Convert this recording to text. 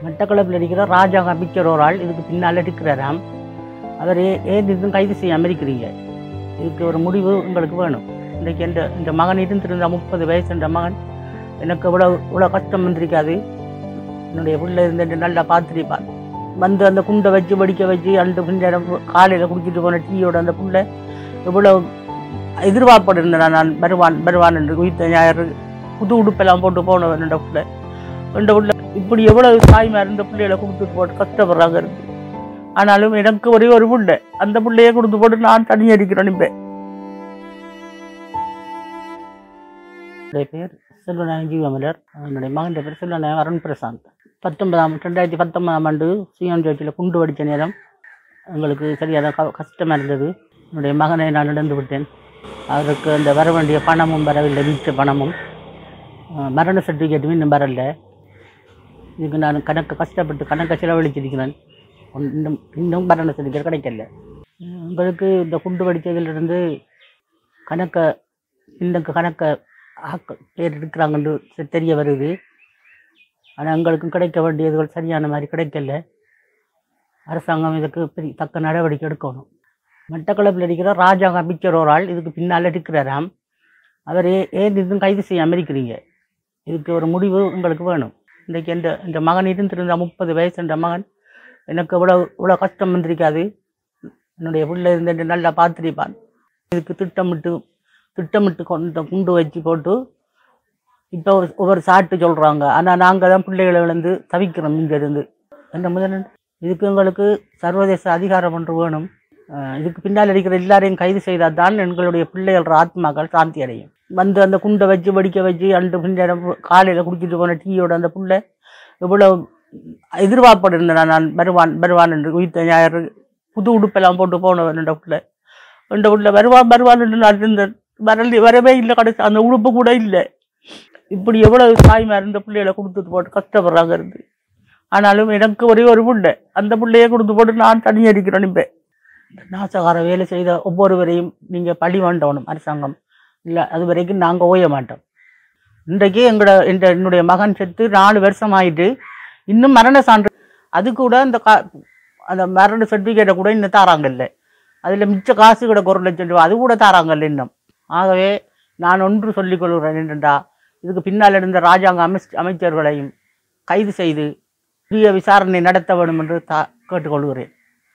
மட்டக்களப்பில் இருக்கிற ராஜாங்க அமைச்சர் ஒரு ஆள் இதுக்கு பின்னால் இருக்கிறாராம் அவர் ஏ- ஏன் இதுவும் கைது செய்யாமல் இருக்கிறீங்க இதுக்கு ஒரு முடிவு உங்களுக்கு வேணும் இன்றைக்கு இந்த இந்த மகன் இருந்திருந்த முப்பது வயசு என்ற மகன் எனக்கு இவ்வளோ இவ்வளோ கஷ்டம் வந்திருக்காது என்னுடைய பிள்ளை இருந்துட்டு நல்லா பார்த்துருப்பான் வந்து அந்த குண்டை வச்சு வடிக்க வச்சு அந்த பின்னேரம் காலையில் குடிச்சிட்டு போன டீயோட அந்த புள்ளை இவ்வளோ எதிர்பார்ப்போடு இருந்தேன் நான் வருவான் வருவான் என்று உயிர்த்த ஞாயிறு புது உடுப்பெல்லாம் போட்டு போனவன் என்ற பிள்ளை என்ற பிள்ளை இப்படி எவ்வளவு தாய்மார் இந்த பிள்ளைகளை கொடுத்துட்டு போட்டு கஷ்டப்படுறாங்க இருக்கு ஆனாலும் எனக்கு ஒரே ஒரு பிள்ளை அந்த பிள்ளையே கொடுத்து போட்டு நான் தனியாக இருக்கிறேன் இப்போ என்னுடைய பேர் செல்வநாயகம் ஜீவமலர் என்னுடைய மகன் பேர் செல்வநாயகம் அருண் பிரசாந்த் பத்தொன்பதாம் ரெண்டாயிரத்தி பத்தொன்பதாம் ஆண்டு சிஎம் சர்ச்சில் குண்டு வெடித்த நேரம் எங்களுக்கு சரியான க கஷ்டமாக இருந்தது என்னுடைய மகனை நான் இழந்து விட்டேன் அவருக்கு அந்த வர வேண்டிய பணமும் வரவில்லை வீட்டு பணமும் அஹ் மரண சர்டிஃபிகேட்டும் இன்னும் வரல இதுக்கு நான் கணக்கு கஷ்டப்பட்டு கணக்கை செலவழிச்சிருக்கிறேன் ஒன்- இன்னும் இன்னும் மரண சர்டிஃபிகேட் கிடைக்கல அஹ் உங்களுக்கு இந்த குண்டு வெடித்ததிலிருந்து கணக்கை இந்த கணக்கை ஆக்க பேர் இருக்கிறாங்கன்னு தெ- தெரிய வருது ஆனால் எங்களுக்கும் கிடைக்க வேண்டியதுகள் சரியான மாதிரி கிடைக்கல அரசாங்கம் இதுக்கு பெரிய தக்க நடவடிக்கை எடுக்கணும் மட்டக்களப்பில் இருக்கிற ராஜாங்க அமைச்சர் ஒரு ஆள் இதுக்கு பின்னால் இருக்கிறாராம் அவர் ஏ- ஏன் இதுவும் கைது செய்யாமல் இருக்கிறீங்க இதுக்கு ஒரு முடிவு உங்களுக்கு வேணும் இன்றைக்கு இந்த இந்த மகன் இருந்திருந்த முப்பது வயசு என்ற மகன் எனக்கு இவ்வளோ இவ்வளோ கஷ்டம் வந்திருக்காது என்னுடைய பிள்ளை இருந்துட்டு நல்லா பார்த்துருப்பான் இதுக்கு திட்டமிட்டு திட்டமிட்டு கொண்டு குண்டு வச்சு போட்டு இப்போ ஒரு ஒவ்வொரு சாட்டு சொல்கிறாங்க ஆனால் நாங்கள் தான் பிள்ளைகளை இழந்து தவிக்கிறோம் இங்கேருந்து என்ன முதல் இதுக்கு எங்களுக்கு சர்வதேச அதிகாரம் ஒன்று வேணும் அஹ் இதுக்கு பின்னால் இருக்கிற எல்லாரையும் கைது செய்தால் தான் எங்களுடைய பிள்ளைகள ஆத்மாக்கள் சாந்தி அடையும் வந்து அந்த குண்டை வச்சு வடிக்க வச்சு அண்டு பின்னேரம் காலையில் குடிச்சிட்டு போன டீயோட அந்த புள்ள இவ்வளோ எதிர்பார்ப்போடு இருந்தேன் நான் வருவான் வருவான் என்று உயிர்த்த ஞாயிறு புது உடுப்பெல்லாம் போட்டு போனவன் என்ற புள்ள என்ற புள்ள வருவான் வருவான் என்று நான் இருந்தேன் வரல வரவே இல்லை கடைசி அந்த உடுப்பு கூட இல்லை இப்படி எவ்வளவு தாய்மார் இந்த பிள்ளைகளை கொடுத்துட்டு போட்டு கஷ்டப்படுறாங்க இருந்து ஆனாலும் எனக்கு ஒரே ஒரு பிள்ளை அந்த பிள்ளையே கொடுத்து போட்டு நான் தனியாக இருக்கிறேன் இப்போ நாசகார வேலை செய்த ஒவ்வொருவரையும் நீங்கள் பழி வேண்டணும் அரசாங்கம் இல்லை அது வரைக்கும் நாங்கள் ஓய மாட்டோம் இன்றைக்கு எங்களோட இந்த என்னுடைய மகன் செத்து நாலு வருஷம் ஆயிட்டு இன்னும் மரண சான்று அது கூட அந்த கா அந்த மரண சர்டிஃபிகேட்டை கூட இன்னும் தாராங்கல்ல அதில் மிச்ச காசு கூட ஒரு லட்சம் ரூபா அது கூட தாராங்கல்ல இன்னும் ஆகவே நான் ஒன்று சொல்லிக் கொள்கிறேன் என்னென்றா இதுக்கு பின்னால் இருந்த ராஜாங்க அமைச் அமைச்சர்களையும் கைது செய்து உரிய விசாரணை நடத்த வேண்டும் என்று தா கேட்டுக்கொள்கிறேன்